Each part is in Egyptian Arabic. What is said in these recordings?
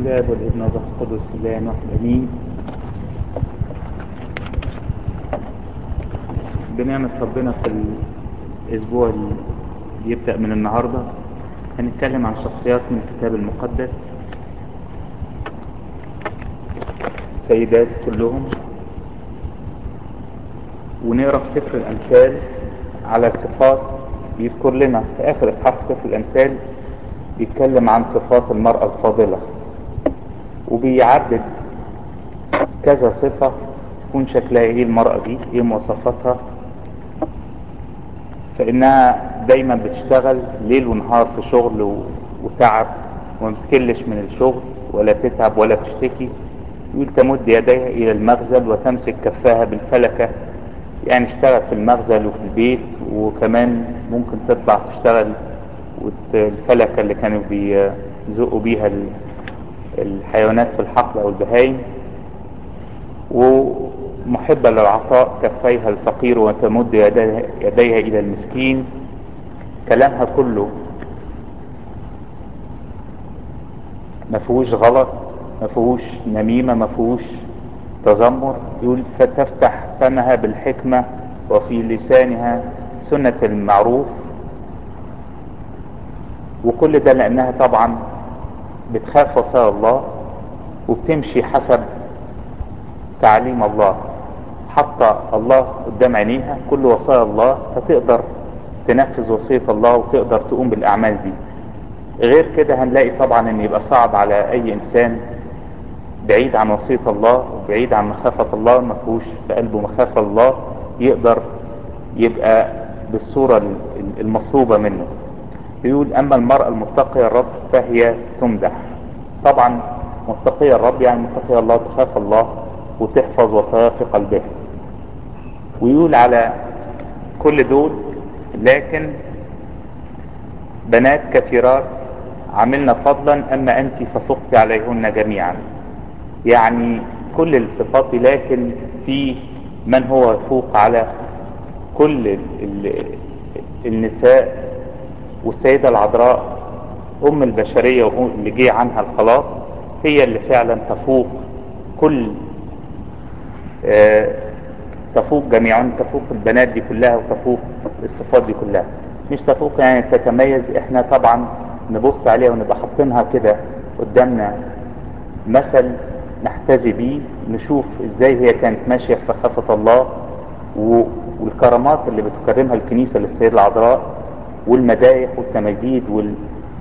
الاب والابن والروح القدس اله واحد امين بنعمة ربنا في الاسبوع اللي يبدأ من النهاردة هنتكلم عن شخصيات من الكتاب المقدس سيدات كلهم ونقرا في سفر الامثال على صفات بيذكر لنا في اخر اصحاح سفر الامثال بيتكلم عن صفات المرأة الفاضلة وبيعدد كذا صفة تكون شكلها ايه المرأة دي ايه مواصفاتها فانها دايما بتشتغل ليل ونهار في شغل وتعب وما بتكلش من الشغل ولا تتعب ولا تشتكي يقول تمد يديها الى المغزل وتمسك كفاها بالفلكة يعني اشتغل في المغزل وفي البيت وكمان ممكن تطلع تشتغل والفلكة اللي كانوا بيزقوا بيها الحيوانات في الحقل او البهايم ومحبة للعطاء كفيها الفقير وتمد يديها الى المسكين كلامها كله ما فيهوش غلط ما فيهوش نميمة ما فيهوش تذمر يقول فتفتح فمها بالحكمة وفي لسانها سنة المعروف وكل ده لانها طبعا بتخاف وصايا الله وبتمشي حسب تعليم الله حتى الله قدام عينيها كل وصايا الله فتقدر تنفذ وصية الله وتقدر تقوم بالاعمال دي غير كده هنلاقي طبعا ان يبقى صعب على اي انسان بعيد عن وصية الله وبعيد عن مخافة الله ما فيهوش في قلبه مخافة الله يقدر يبقى بالصورة المطلوبة منه يقول اما المرأة المتقية الرب فهي تمدح طبعا متقية الرب يعني متقية الله تخاف الله وتحفظ وصاياه في قلبها ويقول على كل دول لكن بنات كثيرات عملنا فضلا اما انت ففقت عليهن جميعا يعني كل الصفات دي لكن في من هو يفوق على كل ال ال النساء والسيدة العذراء ام البشرية اللي جه عنها الخلاص هي اللي فعلا تفوق كل آه تفوق جميعا تفوق البنات دي كلها وتفوق الصفات دي كلها مش تفوق يعني تتميز احنا طبعا نبص عليها ونبقى حاطينها كده قدامنا مثل نحتذي بيه نشوف ازاي هي كانت ماشية في خافة الله والكرامات اللي بتكرمها الكنيسة للسيدة العذراء والمدايح والتماجيد وال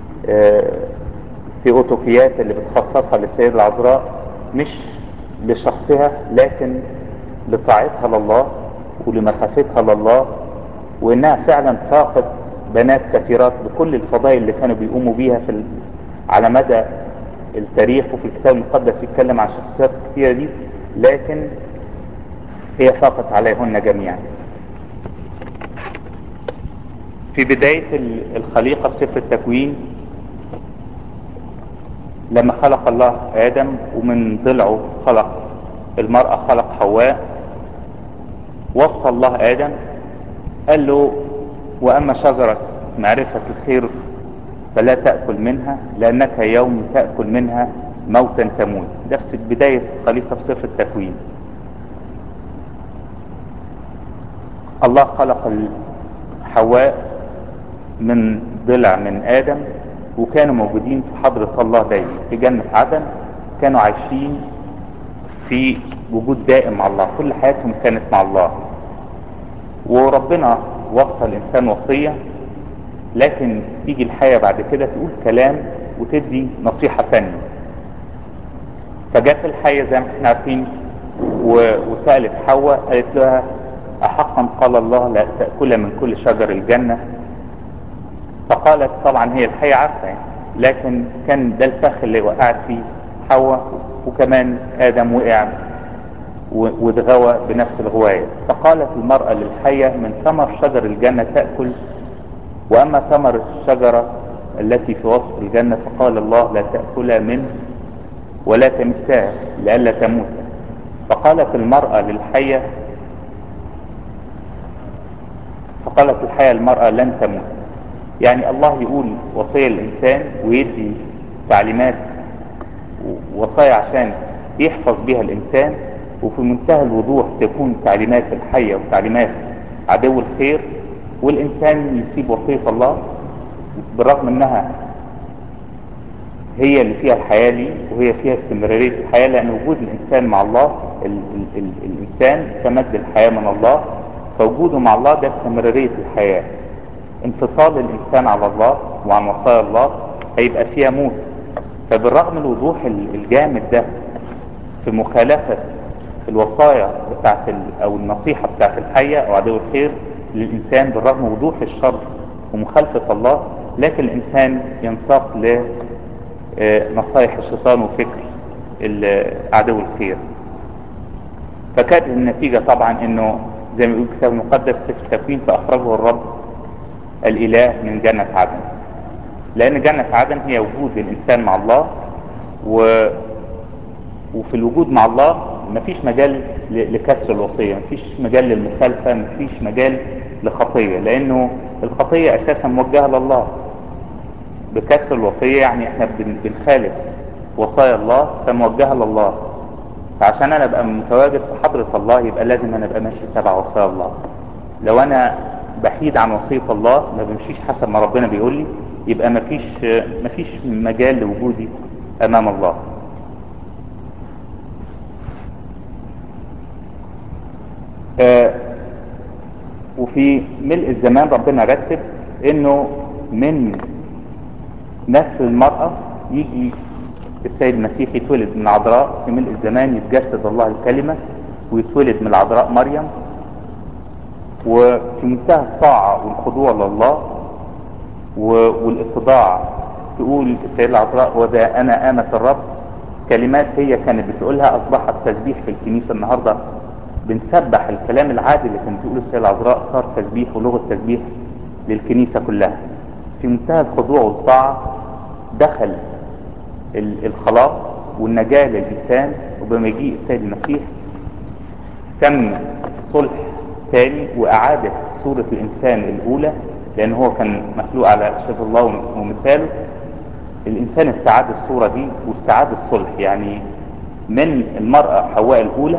الثيوتوكيات اللي بتخصصها للسيدة العذراء مش لشخصها لكن لطاعتها لله ولمخافتها لله وانها فعلا فاقت بنات كثيرات بكل الفضائل اللي كانوا بيقوموا بيها في ال... على مدى التاريخ وفي الكتاب المقدس يتكلم عن شخصيات كثيرة دي لكن هي فاقت عليهن جميعا في بداية الخليقة في سفر التكوين لما خلق الله آدم ومن ضلعه خلق المرأة خلق حواء وصى الله آدم قال له وأما شجرة معرفة الخير فلا تأكل منها لأنك يوم تأكل منها موتا تموت ده في بداية خليقة في سفر التكوين الله خلق حواء من ضلع من آدم وكانوا موجودين في حضرة الله دايما في جنة عدن كانوا عايشين في وجود دائم مع الله كل حياتهم كانت مع الله وربنا وصى الإنسان وصية لكن تيجي الحياة بعد كده تقول كلام وتدي نصيحة ثانية فجت الحية زي ما احنا عارفين وسألت حواء قالت لها أحقا قال الله لا تأكل من كل شجر الجنة فقالت طبعا هي الحية عارفة يعني لكن كان ده الفخ اللي وقعت فيه حواء وكمان آدم وقع واتغوى بنفس الغواية فقالت المرأة للحية من ثمر شجر الجنة تأكل وأما ثمر الشجرة التي في وسط الجنة فقال الله لا تأكل منه ولا تمساه لئلا تموت فقالت المرأة للحية فقالت الحية المرأة لن تموت يعني الله يقول وصية الإنسان ويدي تعليمات ووصايا عشان يحفظ بها الإنسان وفي منتهى الوضوح تكون تعليمات الحية وتعليمات عدو الخير والإنسان يسيب وصية الله بالرغم أنها هي اللي فيها الحياة لي وهي فيها استمرارية الحياة لأن وجود الإنسان مع الله ال ال ال الإنسان كمد الحياة من الله فوجوده مع الله ده استمرارية الحياة انفصال الإنسان على الله وعن وصايا الله هيبقى فيها موت فبالرغم من الوضوح الجامد ده في مخالفة الوصايا بتاعت او النصيحة بتاعت الحية او عدو الخير للإنسان بالرغم من وضوح الشر ومخالفة الله لكن الإنسان ينساق لنصائح الشيطان وفكر عدو الخير فكانت النتيجة طبعا انه زي ما يقول الكتاب المقدس في التكوين فأخرجه الرب الإله من جنة عدن لأن جنة عدن هي وجود الإنسان مع الله و... وفي الوجود مع الله مفيش مجال لكسر الوصية مفيش مجال للمخالفة مفيش مجال لخطية لأنه الخطية أساسا موجهة لله بكسر الوصية يعني احنا بنخالف وصايا الله فموجهة لله فعشان انا ابقى متواجد في حضرة الله يبقى لازم انا ابقى ماشي تبع وصايا الله لو انا بحيد عن وصية الله ما بمشيش حسب ما ربنا بيقول لي يبقى مفيش مفيش مجال لوجودي امام الله آه وفي ملء الزمان ربنا رتب انه من نسل المرأة يجي السيد المسيح يتولد من العذراء في ملء الزمان يتجسد الله الكلمة ويتولد من العذراء مريم وفي منتهى الطاعة والخضوع لله والاتضاع تقول السيدة العذراء وذا أنا آمة الرب كلمات هي كانت بتقولها أصبحت تسبيح في الكنيسة النهاردة بنسبح الكلام العادي اللي كانت بتقوله السيدة العذراء صار تسبيح ولغة تسبيح للكنيسة كلها في منتهى الخضوع والطاعة دخل الخلاص والنجاة للإنسان وبمجيء السيد المسيح تم صلح ثاني وإعادة صورة الإنسان الأولى لأن هو كان مخلوق على شبه الله ومثاله الإنسان استعاد الصورة دي واستعاد الصلح يعني من المرأة حواء الأولى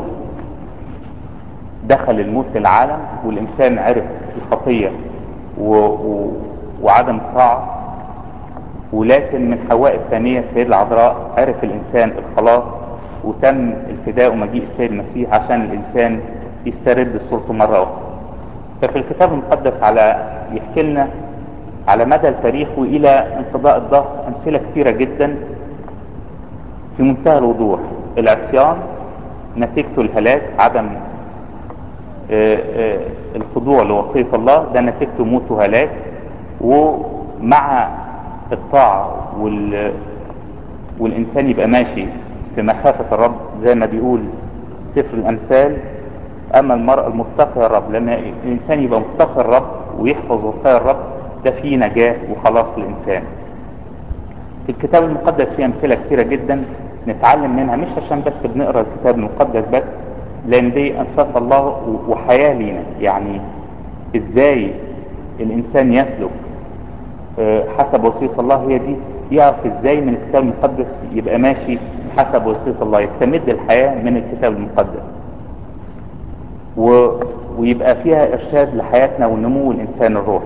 دخل الموت للعالم والإنسان عرف الخطية و... و... وعدم الطاعة ولكن من حواء الثانية السيد العذراء عرف الإنسان الخلاص وتم الفداء ومجيء السيد المسيح عشان الإنسان يسترد صورته مرة أخرى ففي الكتاب المقدس على يحكي لنا على مدى التاريخ وإلى انقضاء الظهر أمثلة كثيرة جدا في منتهى الوضوح العصيان نتيجته الهلاك عدم آآ آآ الخضوع لوصية الله ده نتيجته موت وهلاك ومع الطاعة وال... والإنسان يبقى ماشي في مخافة الرب زي ما بيقول سفر الأمثال أما المرأة المتقية الرب لما الإنسان يبقى متقي الرب ويحفظ وصايا الرب ده فيه نجاة وخلاص للإنسان في الكتاب المقدس فيه أمثلة كثيرة جدا نتعلم منها مش عشان بس بنقرأ الكتاب المقدس بس لأن دي أنفاس الله وحياة لينا يعني إزاي الإنسان يسلك حسب وصية الله هي دي يعرف ازاي من الكتاب المقدس يبقى ماشي حسب وصية الله يستمد الحياة من الكتاب المقدس و... ويبقى فيها ارشاد لحياتنا ونمو الانسان الروحي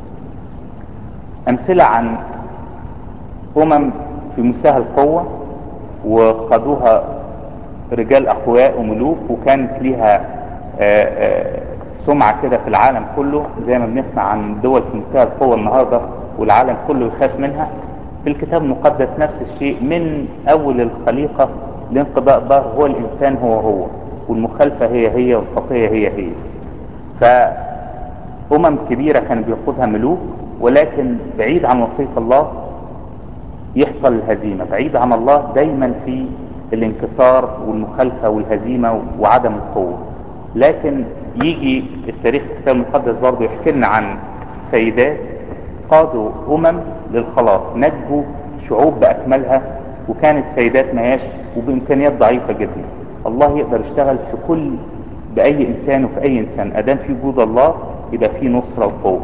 امثلة عن امم في منتهى القوة وقادوها رجال اقوياء وملوك وكانت ليها آآ آآ سمعة كده في العالم كله زي ما بنسمع عن دول في منتهى القوة النهاردة والعالم كله يخاف منها في الكتاب المقدس نفس الشيء من اول الخليقة لانقضاء الظهر هو الانسان هو هو والمخالفة هي هي والخطية هي هي فأمم كبيرة كان بيقودها ملوك ولكن بعيد عن وصية الله يحصل الهزيمة بعيد عن الله دايما في الانكسار والمخالفة والهزيمة وعدم القوة لكن يجي التاريخ الكتاب المقدس برضه يحكي لنا عن سيدات قادوا أمم للخلاص نجوا شعوب بأكملها وكانت سيدات مهاش وبإمكانيات ضعيفة جدا الله يقدر يشتغل في كل بأي إنسان وفي أي إنسان أدام في وجود الله يبقى في نصرة وقوة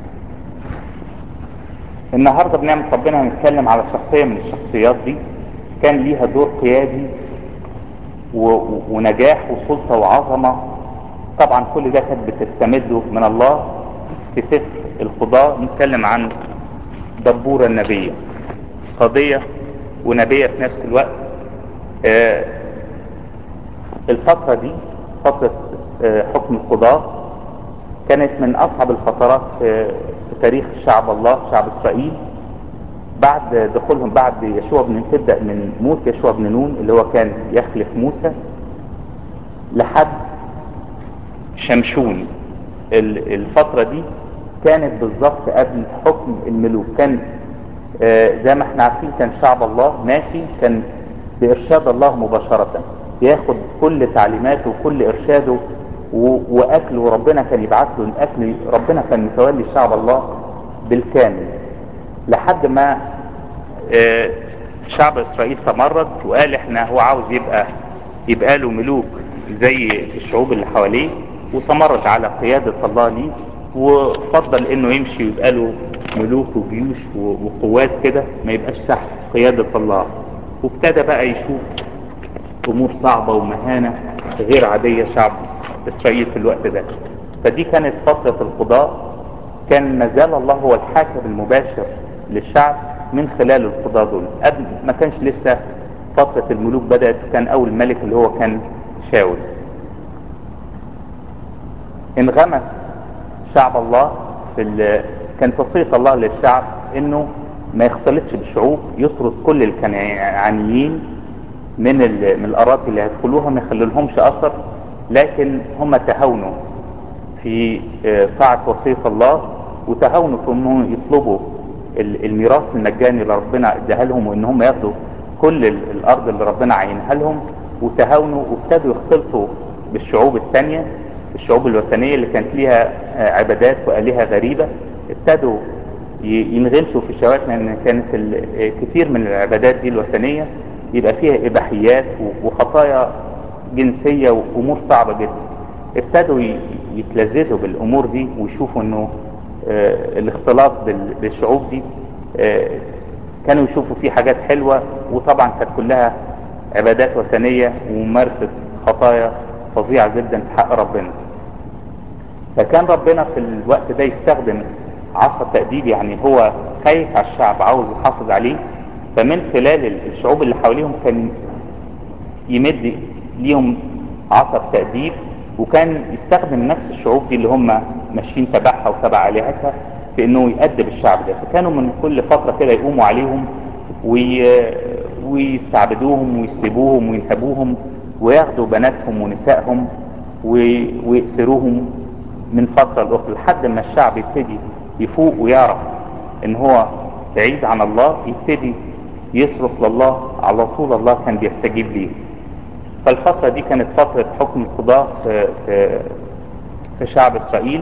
النهاردة بنعمة ربنا هنتكلم على شخصية من الشخصيات دي كان ليها دور قيادي و- ونجاح وسلطة وعظمة طبعا كل ده كانت بتستمده من الله في سفر القضاء نتكلم عن دبورة النبية قضية ونبية في نفس الوقت آه، الفترة دي فترة آه، حكم القضاء كانت من أصعب الفترات في في تاريخ شعب الله شعب إسرائيل بعد دخولهم بعد يشوع بن تبدأ من موت يشوع بن نون اللي هو كان يخلف موسى لحد شمشون ال- الفترة دي كانت بالظبط قبل حكم الملوك كان آه، زي ما احنا عارفين كان شعب الله ماشي كان بإرشاد الله مباشرة ياخد كل تعليماته وكل إرشاده و- وأكله ربنا كان يبعث له الأكل ربنا كان متولي شعب الله بالكامل لحد ما آه، شعب إسرائيل تمرد وقال احنا هو عاوز يبقى يبقى له ملوك زي الشعوب اللي حواليه وتمرد على قيادة الله ليه وفضل انه يمشي ويبقى له ملوك وجيوش و- وقوات كده ما يبقاش تحت قيادة الله وابتدى بقى يشوف امور صعبة ومهانة غير عادية شعب اسرائيل في الوقت ده فدي كانت فترة القضاء كان ما زال الله هو الحاكم المباشر للشعب من خلال القضاء دول قبل ما كانش لسه فترة الملوك بدأت كان أول ملك اللي هو كان شاول انغمس شعب الله في ال... كان توصية الله للشعب انه ما يختلطش بالشعوب يطرد كل الكنعانيين من ال... من الاراضي اللي هيدخلوها ما يخلولهمش اثر لكن هم تهاونوا في آه، طاعة وصية الله وتهاونوا في انهم يطلبوا ال- الميراث المجاني اللي ربنا اداها لهم وان هم ياخدوا كل ال- الارض اللي ربنا عينها لهم وتهاونوا وابتدوا يختلطوا بالشعوب الثانية الشعوب الوثنية اللي كانت ليها آه، عبادات وآلهة غريبة ابتدوا ي- ينغمسوا في شواتنا ان كانت ال- آه، كتير من العبادات دي الوثنية يبقى فيها اباحيات و- وخطايا جنسية وامور صعبة جدا ابتدوا ي- يتلذذوا بالامور دي ويشوفوا انه آه، الاختلاط بال- بالشعوب دي آه، كانوا يشوفوا فيه حاجات حلوة وطبعا كانت كلها عبادات وثنية وممارسة خطايا فظيعة جدا في حق ربنا فكان ربنا في الوقت ده يستخدم عصا تأديب يعني هو خايف على الشعب عاوز يحافظ عليه فمن خلال الشعوب اللي حواليهم كان يمد ليهم عصا التأديب وكان يستخدم نفس الشعوب دي اللي هم ماشيين تبعها وتبع آلهتها في انه يأدب الشعب ده فكانوا من كل فترة كده يقوموا عليهم وي... ويستعبدوهم ويسلبوهم وينهبوهم وياخدوا بناتهم ونسائهم وي... ويأسروهم من فترة لأخرى لحد ما الشعب يبتدي يفوق ويعرف ان هو بعيد عن الله يبتدي يصرف لله على طول الله كان بيستجيب ليه فالفترة دي كانت فترة حكم القضاء في, في, في شعب إسرائيل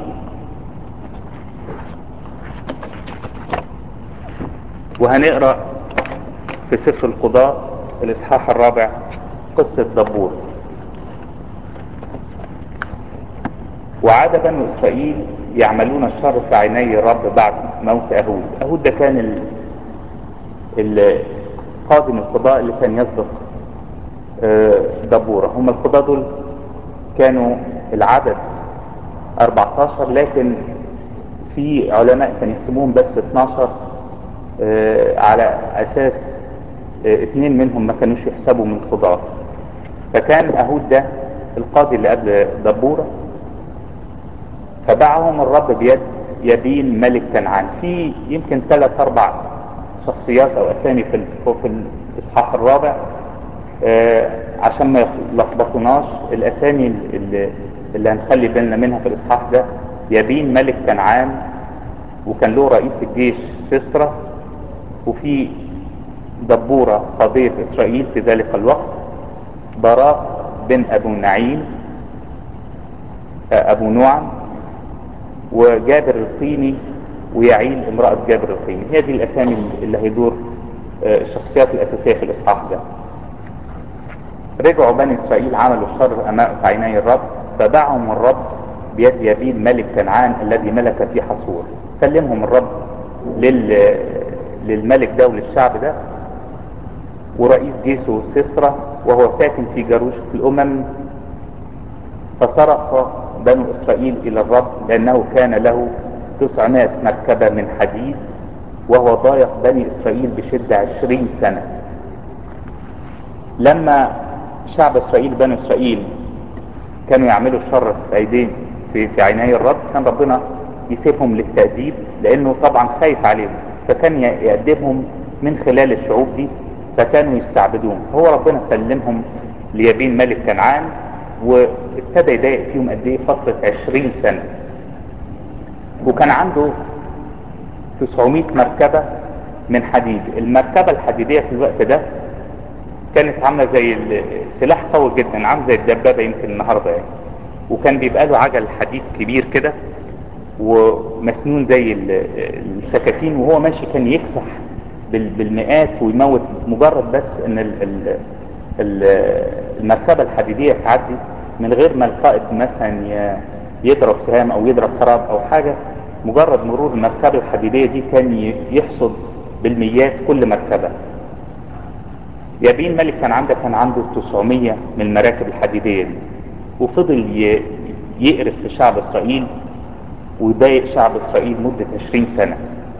وهنقرأ في سفر القضاء الإصحاح الرابع قصة دبور وعاد بنو إسرائيل يعملون الشر في عيني الرب بعد موت أهود أهود ده كان ال... ال... قادم القضاء اللي كان يسبق آه، دبورة هم القضاة دول كانوا العدد 14 لكن في علماء كانوا يحسبوهم بس 12 آه، على اساس آه، اثنين منهم ما كانوش يحسبوا من قضاة فكان اهود ده القاضي اللي قبل دبورة فباعهم الرب بيد يبين ملك كنعان في يمكن ثلاث اربع شخصيات او اسامي في ال- في الاصحاح الرابع آه، عشان ما يلخبطوناش الاسامي اللي, اللي هنخلي بالنا منها في الاصحاح ده يبين ملك كنعان وكان له رئيس الجيش سسرة وفي دبورة قضية اسرائيل في ذلك الوقت براق بن ابو نعيم آه، ابو نعم وجابر القيني ويعيل امرأة جابر القيني هي دي الاسامي اللي هيدور آه، الشخصيات الاساسية في الاصحاح ده رجعوا بني اسرائيل عملوا الشر امام في عيني الرب فباعهم الرب بيد يبين ملك كنعان الذي ملك في حصور سلمهم الرب لل... للملك ده وللشعب ده ورئيس جيشه سيسرا وهو ساكن في جاروش في الأمم فصرخ بنو إسرائيل إلى الرب لأنه كان له تسعمائة مركبة من حديد وهو ضايق بني إسرائيل بشدة عشرين سنة لما شعب إسرائيل بنو إسرائيل كانوا يعملوا الشر في أيدين في, في عيني الرب كان ربنا يسيبهم للتأديب لأنه طبعا خايف عليهم فكان يقدمهم من خلال الشعوب دي فكانوا يستعبدون هو ربنا سلمهم ليابين ملك كنعان وابتدى يضايق فيهم قد ايه فترة عشرين سنة وكان عنده 900 مركبة من حديد المركبة الحديدية في الوقت ده كانت عاملة زي سلاح قوي جدا عامل زي الدبابة يمكن النهاردة يعني وكان بيبقى له عجل حديد كبير كده ومسنون زي السكاكين وهو ماشي كان يكسح بالمئات ويموت مجرد بس ان المركبة الحديدية تعدي من غير ما القائد مثلا يضرب سهام او يضرب خراب او حاجة مجرد مرور المركبة الحديدية دي كان يحصد بالميات كل مركبة يابين ملك كان عنده كان عنده 900 من المراكب الحديدية دي وفضل يقرف في شعب اسرائيل ويضايق شعب اسرائيل مدة 20 سنة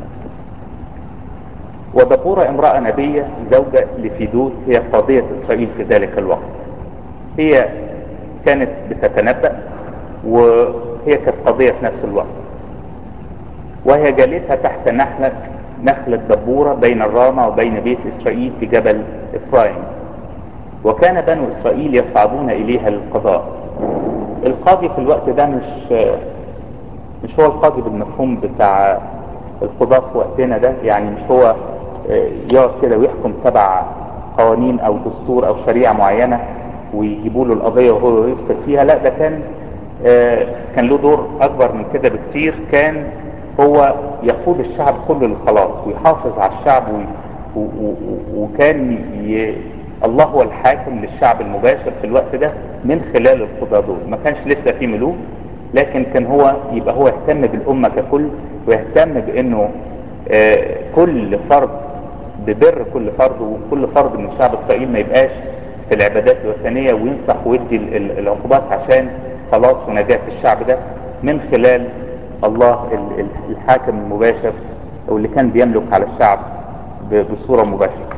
ودبورة امرأة نبية زوجة لفيدوت هي قاضية اسرائيل في ذلك الوقت هي كانت بتتنبأ وهي كانت قاضية في نفس الوقت وهي جالسة تحت نخلة نخلة دبورة بين الرامة وبين بيت إسرائيل في جبل إفرايم وكان بنو إسرائيل يصعدون إليها للقضاء القاضي في الوقت ده مش مش هو القاضي بالمفهوم بتاع القضاة في وقتنا ده يعني مش هو يقعد كده ويحكم تبع قوانين أو دستور أو شريعة معينة ويجيبوا له القضية وهو يفصل فيها لا ده كان كان له دور أكبر من كده بكتير كان هو يقود الشعب كله للخلاص ويحافظ على الشعب وي... و... و... وكان ي... الله هو الحاكم للشعب المباشر في الوقت ده من خلال القضاة دول ما كانش لسه في ملوك لكن كان هو يبقى هو يهتم بالأمة ككل ويهتم بأنه آه كل فرد ببر كل فرد وكل فرد من شعب إسرائيل ما يبقاش في العبادات الوثنية وينصح ويدي العقوبات عشان خلاص ونجاة الشعب ده من خلال الله الحاكم المباشر او اللي كان بيملك على الشعب بصورة مباشرة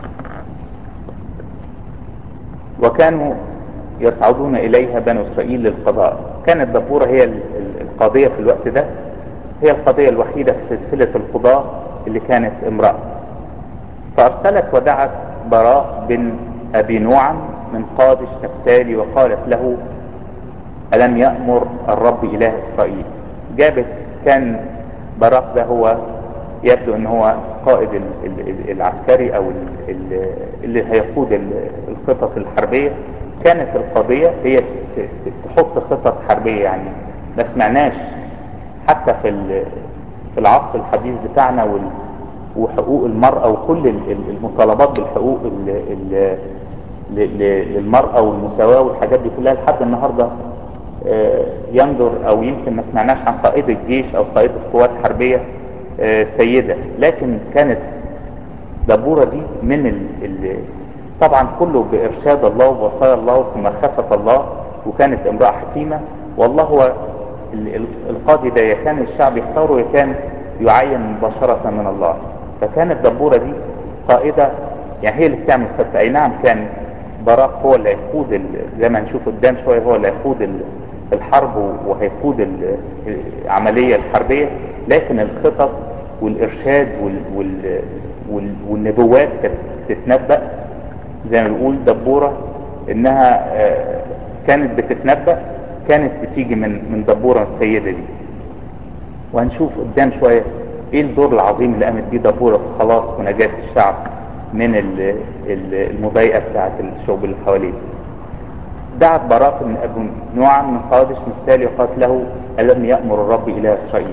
وكانوا يصعدون اليها بنو اسرائيل للقضاء كانت دبورة هي القاضية في الوقت ده هي القضية الوحيدة في سلسلة القضاء اللي كانت امرأة فارسلت ودعت براء بن ابي نوعم من قادش نفتالي وقالت له ألم يأمر الرب إله إسرائيل جابت كان براق ده هو يبدو ان هو قائد العسكري او اللي هيقود الخطط الحربية كانت القضية هي تحط خطط حربية يعني ما سمعناش حتى في في العصر الحديث بتاعنا وحقوق المرأة وكل المطالبات بالحقوق للمرأة والمساواة والحاجات دي كلها لحد النهاردة ينظر او يمكن ما سمعناش عن قائد الجيش او قائد القوات الحربية سيدة لكن كانت دبورة دي من ال ال طبعا كله بارشاد الله ووصايا الله ومخافة الله وكانت امرأة حكيمة والله هو القاضي ده كان الشعب يختاره كان يعين مباشرة من الله فكانت دبورة دي قائدة يعني هي اللي بتعمل خطة اي نعم كان براق هو اللي هيقود زي ما هنشوف قدام شوية هو اللي هيقود الحرب وهيقود العملية الحربية لكن الخطط والإرشاد وال وال وال والنبوات كانت تتنبأ زي ما بنقول دبورة إنها كانت بتتنبأ كانت بتيجي من من دبورة السيدة دي وهنشوف قدام شوية ايه الدور العظيم اللي قامت بيه دبورة في خلاص ونجاة الشعب من المضايقة بتاعت الشعوب اللي حواليه دعت براق من ابو نوعم من قادش مثالي وقالت له ألم يأمر الرب إلى إسرائيل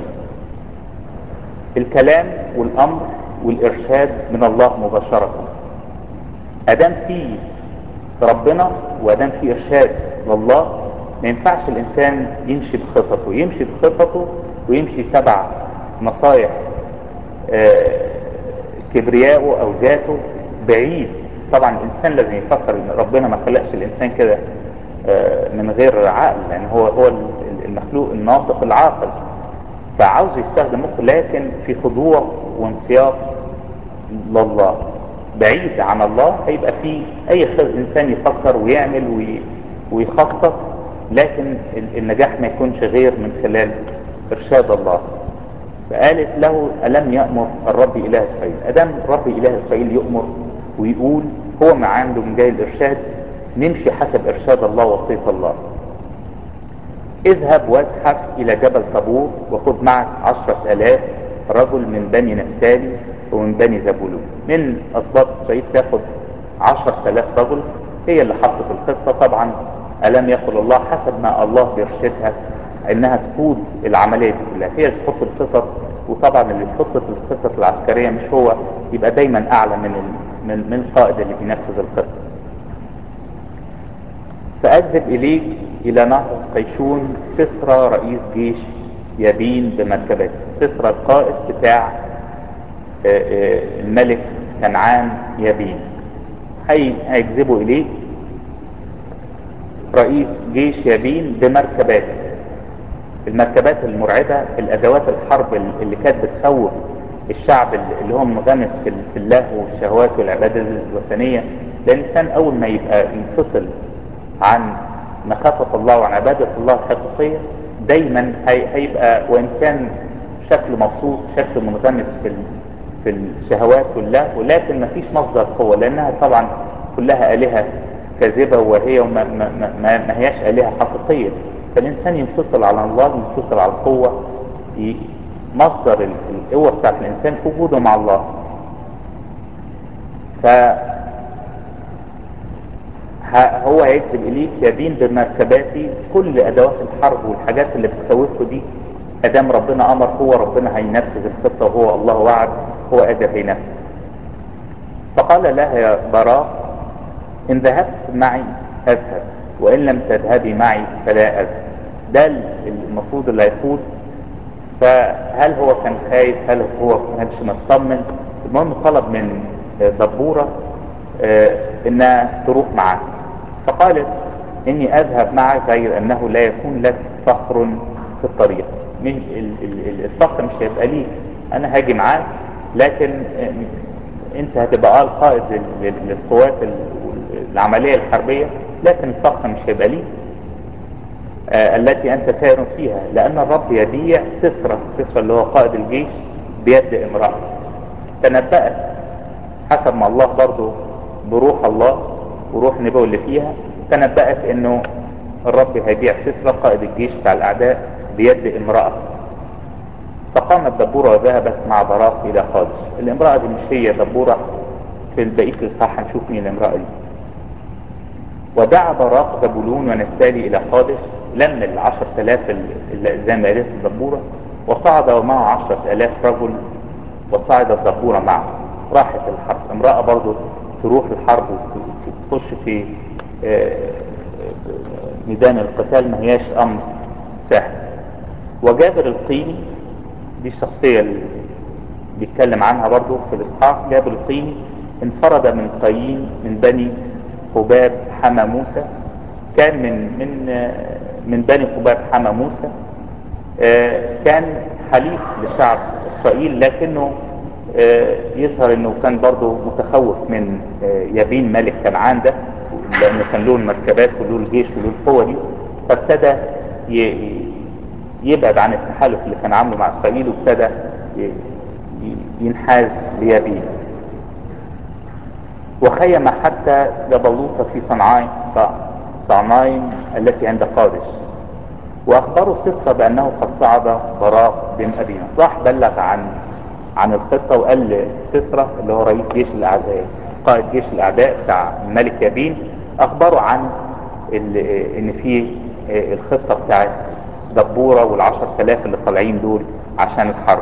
الكلام والأمر والإرشاد من الله مباشرة أدام في ربنا وأدام في إرشاد لله ما ينفعش الإنسان يمشي بخططه يمشي بخططه ويمشي تبع نصايح كبرياءه أو ذاته بعيد طبعا الانسان لازم يفكر ان ربنا ما خلقش الانسان كده من غير عقل لان هو هو المخلوق الناطق العاقل فعاوز يستخدم مخه لكن في خضوع وانسياق لله بعيد عن الله هيبقى في اي انسان يفكر ويعمل ويخطط لكن النجاح ما يكونش غير من خلال ارشاد الله فقالت له ألم يأمر الرب إله إسرائيل أدم رب إله إسرائيل يؤمر ويقول هو ما عنده من جاي الإرشاد نمشي حسب إرشاد الله وصية الله اذهب وازحف إلى جبل طابور وخذ معك عشرة ألاف رجل من بني نفتالي ومن بني زبولون من أسباط إسرائيل تاخد عشرة ألاف رجل هي اللي حطت الخطة طبعا ألم يقل الله حسب ما الله بيرشدها انها تقود العملية دي كلها هي اللي تحط الخطط وطبعا اللي يحط الخطط العسكرية مش هو يبقى دايما اعلى من من من القائد اللي بينفذ الخطة فاذهب اليك الى نهر قيشون سسرى رئيس جيش يبين بمركبات سسرى القائد بتاع الملك كنعان يبين هيجذبوا اليك رئيس جيش يبين بمركبات المركبات المرعبة الأدوات الحرب اللي كانت بتخوف الشعب اللي هو منغمس في اللهو والشهوات والعبادة الوثنية لأن الإنسان أول ما يبقى ينفصل عن مخافة الله وعن عبادة الله الحقيقية دايما هيبقى وإن كان شكله مبسوط شكله منغمس في في الشهوات واللهو لكن ما فيش مصدر قوة لأنها طبعا كلها آلهة كاذبة وهي وما ما ما ما هياش آلهة حقيقية فالإنسان ينفصل على الله ينفصل على القوة مصدر القوة بتاعت الإنسان في وجوده مع الله ف هو هيكتب إليك يبين بمركباتي كل أدوات الحرب والحاجات اللي بتخوفه دي أدام ربنا أمر هو ربنا هينفذ الخطة وهو الله وعد هو قادر هينفذ فقال لها يا براء إن ذهبت معي أذهب وإن لم تذهبي معي فلا أذهب ده المفروض اللي هيفوت فهل هو كان خايف هل هو ما كانش مطمن المهم طلب من دبورة انها تروح معاه فقالت اني اذهب معك غير انه لا يكون لك فخر في الطريق من الفخر مش هيبقى ليك انا هاجي معاك لكن انت هتبقى القائد للقوات العملية الحربية لكن الفخر مش هيبقى ليك آه التي انت سائر فيها لان الرب يبيع سسرة سسرة اللي هو قائد الجيش بيد امرأة تنبأت حسب ما الله برضو بروح الله وروح نبوه اللي فيها تنبأت انه الرب هيبيع سسرة قائد الجيش بتاع الاعداء بيد امرأة فقامت دبورة وذهبت مع براق الى قادش الامرأة دي مش هي دبورة في البقية الصح هنشوف مين الامرأة دي ودعا براق زبولون ونفتالي الى قادش لم العشر تلاف اللي زي ما قالت الدبورة وصعد ومعه عشرة الاف رجل وصعد الدبورة معه راحت الحرب امرأة برضو تروح الحرب وتخش في ميدان القتال ما هياش امر سهل وجابر القيني دي الشخصية اللي بيتكلم عنها برضو في الاسحاق جابر القيني انفرد من قايين من بني خباب حما موسى كان من من من بني خباب حما موسى كان حليف لشعب اسرائيل لكنه يظهر انه كان برضه متخوف من يبين ملك كنعان ده لانه كان له المركبات وله الجيش وله القوه دي فابتدى يبعد عن التحالف اللي كان عامله مع اسرائيل وابتدى ينحاز ليبين وخيم حتى جبلوطة في صنعاء صعنايم التي عند قادش واخبروا سسرة بانه قد صعد براق بن ابينا راح بلغ عن عن الخطة وقال لسسرة اللي هو رئيس جيش الاعداء قائد جيش الاعداء بتاع الملك يابين اخبروا عن ان في الخطة بتاعت دبورة والعشر تلاف اللي طالعين دول عشان الحرب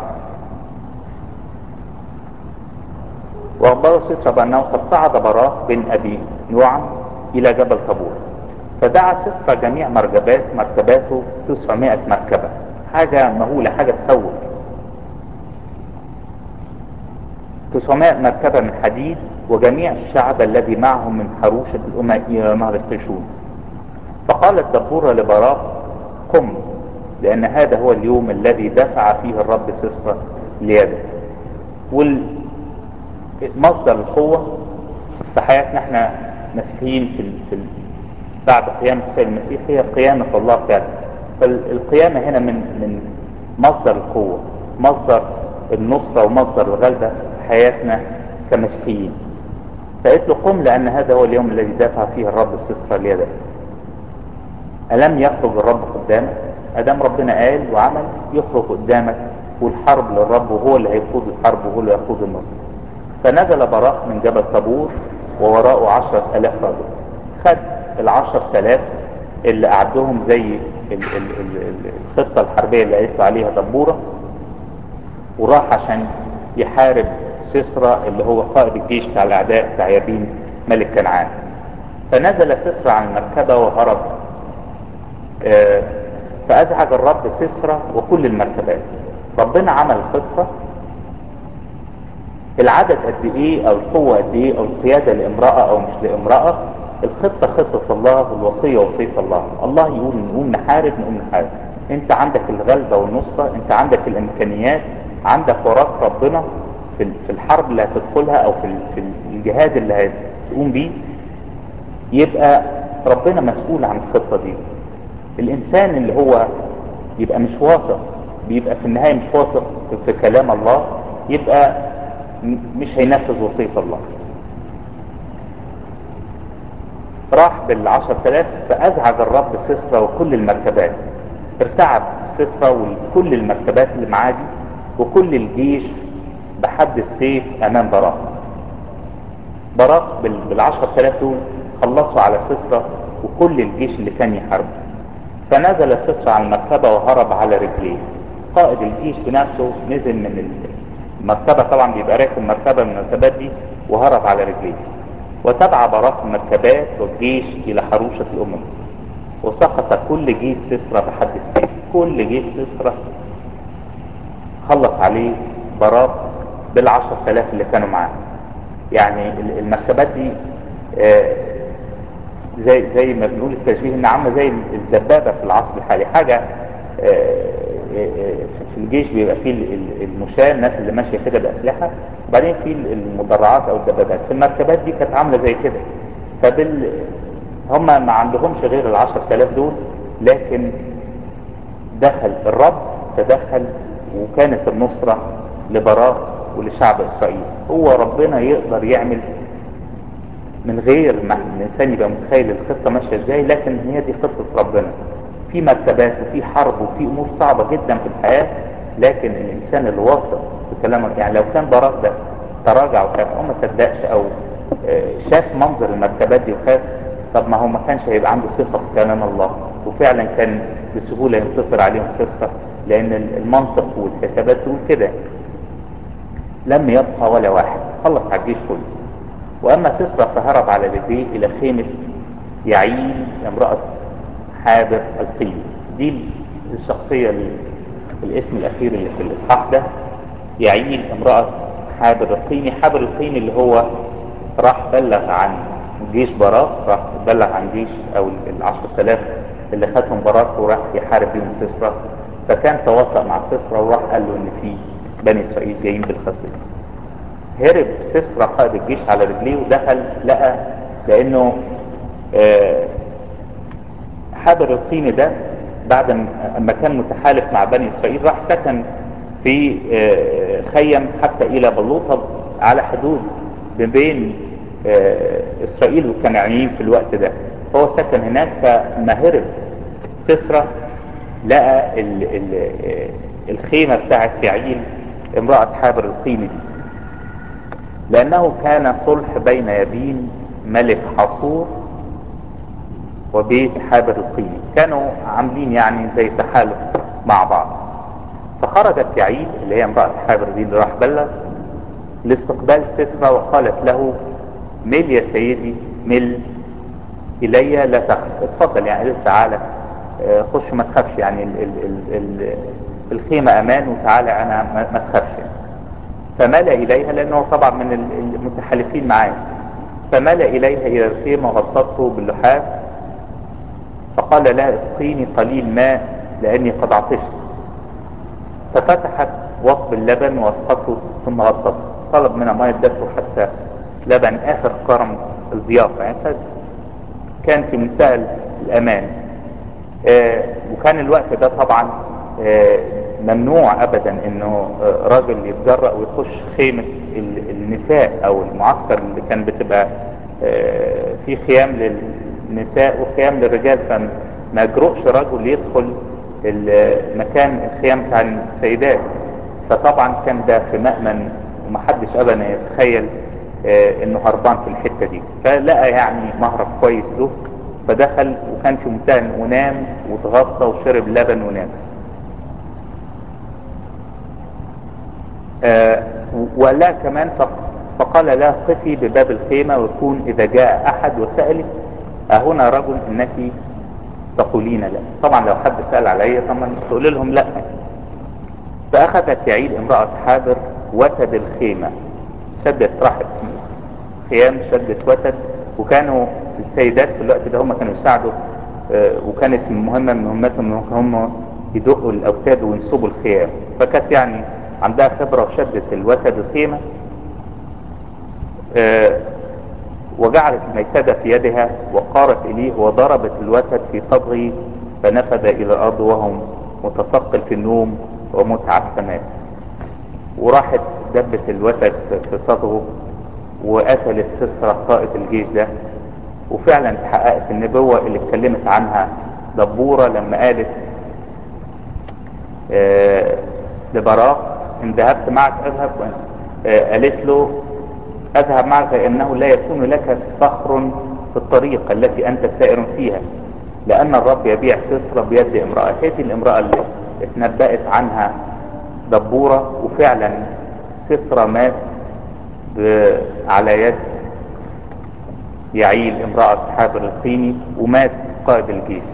واخبروا سسرة بانه قد صعد براق بن ابي نوعم الى جبل طابور فدعا سسرة جميع مركبات مركباته 900 مركبة حاجة مهولة حاجة تخوف 900 مركبة من حديد وجميع الشعب الذي معهم من حروشة الأمم إلى نهر القيشون فقالت دبورة لبراق قم لأن هذا هو اليوم الذي دفع فيه الرب سسرة ليده والمصدر القوة في حياتنا احنا مسيحيين في, ال... في ال... بعد قيام السيد المسيح هي قيامة الله فعلا فالقيامة هنا من من مصدر القوة مصدر النصرة ومصدر الغلبة في حياتنا كمسيحيين فقلت له قم لأن هذا هو اليوم الذي دفع فيه الرب السسرة ليده ألم يخرج الرب قدامك أدام ربنا قال وعمل يخرج قدامك والحرب للرب وهو اللي هيقود الحرب وهو اللي هيقود النصر فنزل براق من جبل طابور ووراءه عشرة ألاف رجل خد العشرة ألاف اللي أعدهم زي ال ال ال الخطة الحربية اللي قالت عليها دبورة وراح عشان يحارب سسرى اللي هو قائد الجيش بتاع الأعداء بتاع يابين ملك كنعان فنزل سسرى عن المركبة وهرب آه فأزعج الرب سسرى وكل المركبات ربنا عمل خطة العدد قد ايه او القوة قد ايه او القيادة لامرأة او مش لامرأة الخطة خطة الله والوصية وصية الله الله يقول نقوم نحارب نقوم نحارب انت عندك الغلبة والنصرة انت عندك الامكانيات عندك وراك ربنا في في الحرب اللي هتدخلها او في في الجهاد اللي هتقوم بيه يبقى ربنا مسؤول عن الخطة دي الانسان اللي هو يبقى مش واثق بيبقى في النهاية مش واثق في كلام الله يبقى مش هينفذ وصية الله راح بالعشر تلاف فأزعج الرب سسرى وكل المركبات ارتعب سسرى وكل المركبات اللي معاه دي وكل الجيش بحد السيف أمام براق براق بالعشر تلاف دول خلصوا على سسرى وكل الجيش اللي كان يحاربه فنزل سسرى على المركبة وهرب على رجليه قائد الجيش بنفسه نزل من المركبة طبعا بيبقى راكب مركبة من المركبات دي وهرب على رجليه وتبع براق المركبات والجيش إلى حروشة الأمم وسقط كل جيش سسرى بحد السيف كل جيش سسرى خلص عليه براق بالعشر تلاف اللي كانوا معاه يعني المركبات دي آه زي زي ما بنقول التشبيه ان عامله زي الدبابه في العصر الحالي حاجه آه في الجيش بيبقى فيه المشاة الناس اللي ماشيه كده باسلحه وبعدين في المدرعات او الدبابات في المركبات دي كانت عامله زي كده فبال هم ما عندهمش غير العشر تلاف دول لكن دخل الرب تدخل وكانت النصرة لبراء ولشعب اسرائيل هو ربنا يقدر يعمل من غير ما الانسان يبقى متخيل الخطه ماشيه ازاي لكن هي دي خطه ربنا في مركبات وفي حرب وفي امور صعبه جدا في الحياه لكن الانسان اللي واثق في كلامه يعني لو كان براك ده تراجع وخاف او ما صدقش او شاف منظر المركبات دي وخاف طب ما هو ما كانش هيبقى عنده ثقه في كلام الله وفعلا كان بسهوله ينتصر عليهم ثقه لان المنطق والحسابات تقول كده لم يبقى ولا واحد خلص على الجيش كله واما سسرى فهرب على رجليه الى خيمه يعين امراه حابر القيم دي الشخصيه الاسم الاخير اللي في الاصحاح ده يعين امراه حابر القيمي حابر القيمي اللي هو راح بلغ عن جيش براق راح بلغ عن جيش او العشر تلاف اللي خدهم براق وراح يحارب بيهم سسرى فكان تواطأ مع سسرى وراح قال له ان في بني اسرائيل جايين بالخطه هرب سسرى قائد الجيش على رجليه ودخل لقى لانه آه حابر القيمي ده بعد ما كان متحالف مع بني اسرائيل راح سكن في آه خيم حتى الى بلوطة على حدود بين آه اسرائيل والكنعانيين في الوقت ده هو سكن هناك فما هرب سسرى لقى ال ال الخيمة بتاعت فعيل امرأة حابر القيمي دي لأنه كان صلح بين يبين ملك حصور وبيت حابر القيمي كانوا عاملين يعني زي تحالف مع بعض فخرجت يعيل اللي هي امرأة حابر دي اللي راح بلغ لاستقبال سسرى وقالت له مل يا سيدي مل إلي لا تخف اتفضل يعني قالت تعالى خش ما تخافش يعني ال ال ال ال الخيمة أمان وتعالى أنا ما تخافش يعني. فمال إليها لأنه طبعا من المتحالفين معاه فمال إليها إلى الخيمة وغطته باللحاف فقال لها اسقيني قليل ماء لأني قد عطشت ففتحت وصب اللبن واسقته ثم غطته طلب منها ماء ادته حتى لبن آخر كرم الضيافة يعني كان في منتهى الأمان آه وكان الوقت ده طبعا آه ممنوع ابدا انه راجل يتجرأ ويخش خيمة النساء او المعسكر اللي كان بتبقى في خيام للنساء وخيام للرجال فما يجرؤش رجل يدخل المكان الخيام بتاع السيدات فطبعا كان ده في مأمن ومحدش ابدا يتخيل انه هربان في الحتة دي فلقى يعني مهرب كويس له فدخل وكان في منتهى ونام وتغطى وشرب لبن ونام آه وقال لها كمان فقال لها قفي بباب الخيمة ويكون إذا جاء أحد وسألك أهنا رجل إنك تقولين لا طبعا لو حد سأل علي طبعا تقول لهم لا فأخذت يعيد امرأة حابر وتد الخيمة شدت راحت خيام شدت وتد وكانوا السيدات في الوقت ده هم كانوا يساعدوا آه وكانت مهمة من مهمتهم هم يدقوا الأوتاد وينصبوا الخيام فكانت يعني عندها خبرة وشدت الوتد الخيمة أه وجعلت الميتدة في يدها وقارت إليه وضربت الوتد في صدغه فنفذ إلى الأرض وهو متثقل في النوم ومتعب فمات وراحت دبت الوتد في صدغه وقتلت سسرة قائد الجيش ده وفعلا تحققت النبوة اللي اتكلمت عنها دبورة لما قالت أه لبراق ان ذهبت معك اذهب آه قالت له اذهب معك فانه لا يكون لك فخر في الطريق التي انت سائر فيها لان الرب يبيع سسرة بيد امرأة هذه الامرأة اللي اتنبأت عنها دبورة وفعلا سسرة مات على يد يعيل امرأة حابر القيني ومات قائد الجيش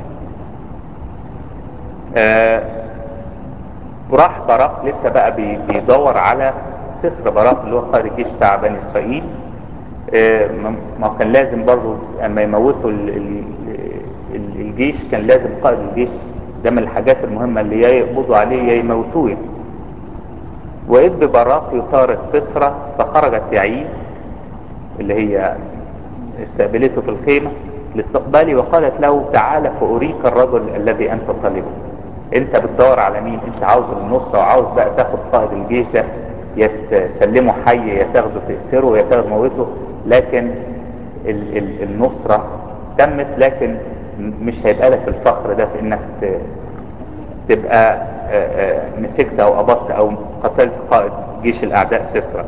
آه وراح براق لسه بقى بيدور على سفر براق اللي هو قائد الجيش بتاع بني اسرائيل اه ما كان لازم برضه اما يموتوا الجيش كان لازم قائد الجيش ده من الحاجات المهمة اللي يا يقبضوا عليه يا يموتوه وإذ ببراق يطارد سفرة فخرجت يعيل اللي هي استقبلته في الخيمة لاستقبالي وقالت له تعال فأريك الرجل الذي أنت طالبه انت بتدور على مين انت عاوز النصرة وعاوز بقى تاخد قائد الجيش ده يا تسلمه حي يا تاخده تأسره يا تاخده موته لكن ال ال النصرة تمت لكن مش هيبقى لك الفخر ده في انك تبقى مسكت او قبضت او قتلت قائد جيش الاعداء سسرة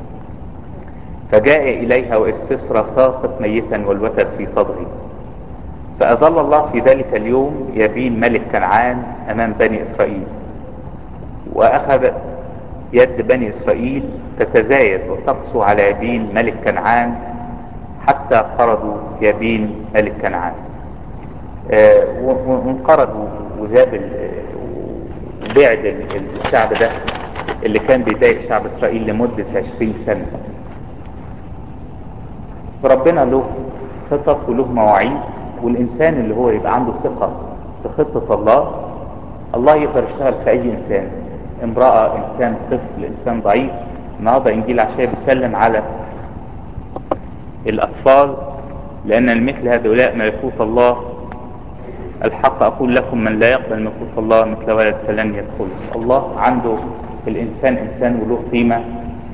فجاء اليها واذ سسرة ساقط ميتا والوتد في صدره فأظل الله في ذلك اليوم يبين ملك كنعان أمام بني إسرائيل وأخذ يد بني إسرائيل تتزايد وتقسو على يبين ملك كنعان حتى قرضوا يبين ملك كنعان آه وانقرضوا وجاب وبعد الشعب ده اللي كان بيضايق شعب إسرائيل لمدة عشرين سنة فربنا له خطط وله مواعيد والإنسان اللي هو يبقى عنده ثقة في خطة الله الله يقدر يشتغل في أي إنسان امرأة إنسان طفل إنسان ضعيف النهارده إنجيل عشان بيتكلم على الأطفال لأن مثل هؤلاء ملكوت الله الحق أقول لكم من لا يقبل ملكوت الله مثل ولد فلن يدخل الله عنده الإنسان إنسان وله قيمة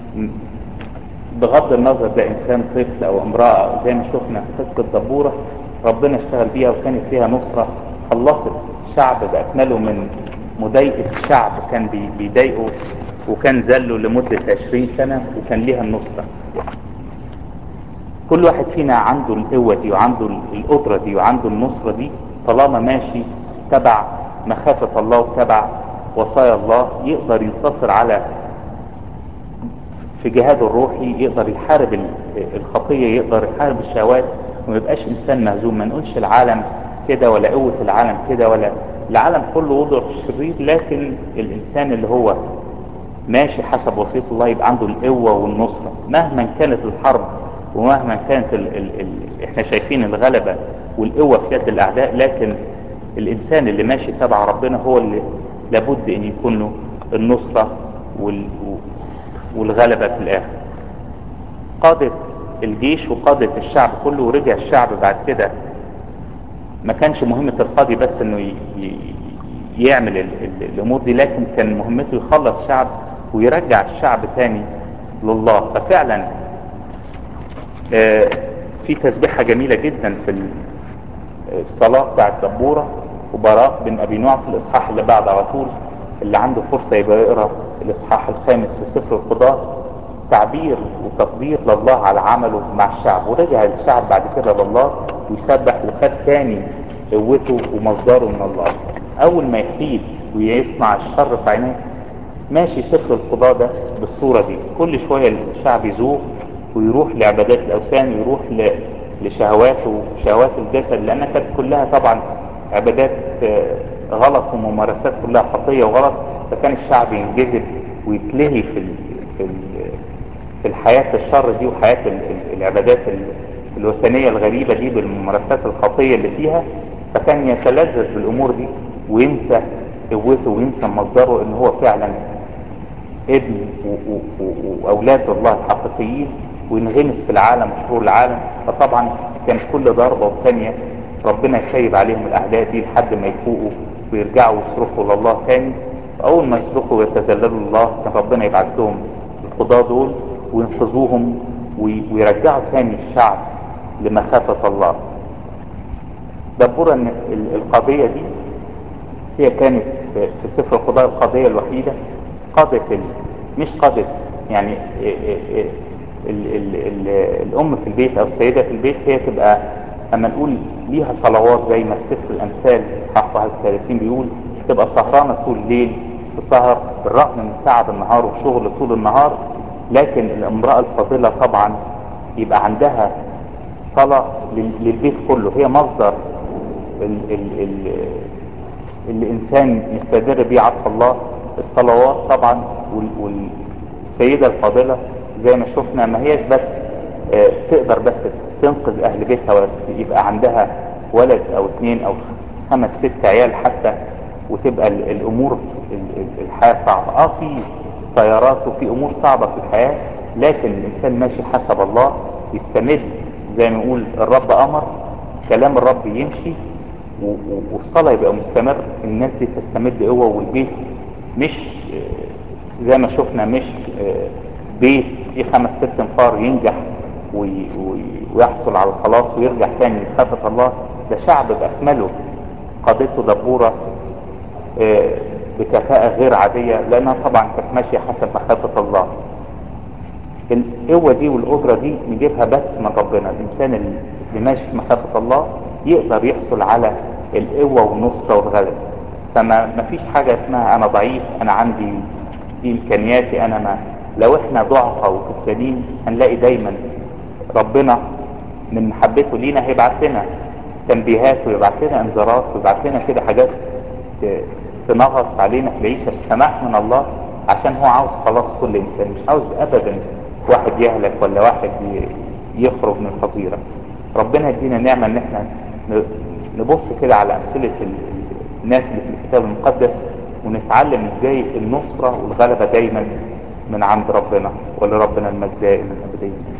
بغض النظر ده إنسان طفل أو امرأة زي ما شفنا في قصة دبورة ربنا اشتغل بيها وكانت فيها نصرة خلصت شعب بأكمله من مضايقة الشعب كان بيضايقه وكان ذله لمدة عشرين سنة وكان ليها النصرة كل واحد فينا عنده القوة دي وعنده القدرة دي وعنده النصرة دي طالما ماشي تبع مخافة الله وتبع وصايا الله يقدر ينتصر على في جهاده الروحي يقدر يحارب الخطية يقدر يحارب الشهوات وما يبقاش انسان مهزوم ما نقولش العالم كده ولا قوة العالم كده ولا العالم كله وضع في الشرير لكن الانسان اللي هو ماشي حسب وصية الله يبقى عنده القوة والنصرة مهما كانت الحرب ومهما كانت ال ال ال احنا شايفين الغلبة والقوة في يد الأعداء لكن الإنسان اللي ماشي تبع ربنا هو اللي لابد أن يكون له النصرة وال والغلبة في الآخر قادة الجيش وقادة الشعب كله ورجع الشعب بعد كده ما كانش مهمة القاضي بس انه ي... ي... يعمل ال... ال... الامور دي لكن كان مهمته يخلص شعب ويرجع الشعب تاني لله ففعلا آه في تسبيحة جميلة جدا في الصلاة بتاعت دبورة وبراء بن ابي نوع في الاصحاح اللي بعد على طول اللي عنده فرصة يبقى يقرا الاصحاح الخامس في سفر القضاء تعبير وتقدير لله على عمله مع الشعب ورجع الشعب بعد كده لله ويسبح وخد تاني قوته ومصدره من الله اول ما يحيد ويصنع الشر في عينيه ماشي سفر القضاء ده بالصورة دي كل شوية الشعب يزوغ ويروح لعبادات الاوثان ويروح لشهواته وشهوات الجسد لانها كانت كلها طبعا عبادات غلط وممارسات كلها خطية وغلط فكان الشعب ينجذب ويتلهي في ال في ال في الحياة الشر دي وحياة العبادات الوثنية الغريبة دي بالممارسات الخطية اللي فيها فكان يتلذذ بالأمور دي وينسى قوته وينسى مصدره ان هو فعلا ابن واولاد الله الحقيقيين وينغمس في العالم وشرور العالم فطبعا كانت كل ضربة وثانية ربنا يخيب عليهم الاعداء دي لحد ما يفوقوا ويرجعوا يصرخوا لله تاني واول ما يصرخوا ويتذللوا لله كان ربنا يبعث لهم القضاة دول وينقذوهم ويرجعوا تاني الشعب لمخافة الله دبورا ان القضية دي هي كانت في سفر القضاء القضية الوحيدة قادة مش قادة يعني ال ال ال الام في البيت او السيدة في البيت هي تبقى اما نقول ليها صلوات زي ما في سفر الامثال حق 31 بيقول تبقى سهرانة طول الليل تسهر بالرغم من تعب النهار وشغل طول النهار لكن الامرأة الفاضلة طبعا يبقى عندها صلاة للبيت كله هي مصدر ال ال ال الإنسان يستدر بيه عطف الله الصلوات طبعا والسيدة الفاضلة زي ما شفنا ما هيش بس اه تقدر بس تنقذ أهل بيتها يبقى عندها ولد أو اثنين أو خمس ست عيال حتى وتبقى الأمور الحياة صعبة اه في طيارات وفي امور صعبة في الحياة لكن الانسان ماشي حسب الله يستمد زي ما نقول الرب امر كلام الرب يمشي والصلاة يبقى مستمر الناس دي تستمد قوة والبيت مش زي ما شفنا مش بيت فيه خمس ست انفار ينجح ويحصل على الخلاص ويرجع تاني لخافة الله ده شعب بأكمله قادته دبورة بكفاءة غير عادية لأنها طبعا كانت ماشية حسب مخافة الله القوة دي والقدرة دي نجيبها بس من ربنا الإنسان اللي ماشي في مخافة الله يقدر يحصل على القوة والنصرة والغلبة فما فيش حاجة اسمها أنا ضعيف أنا عندي دي إمكانياتي أنا ما لو إحنا ضعفة وكسلين هنلاقي دايما ربنا من محبته لينا هيبعت لنا تنبيهات ويبعت لنا انذارات ويبعت لنا كده حاجات تنغص علينا في العيشة بسماح من الله عشان هو عاوز خلاص كل انسان مش عاوز ابدا واحد يهلك ولا واحد يخرج من الخطيرة ربنا يدينا نعمة ان احنا نبص كده على امثلة الناس اللي في الكتاب المقدس ونتعلم ازاي النصرة والغلبة دايما من عند ربنا ولربنا المجد دائما ابديا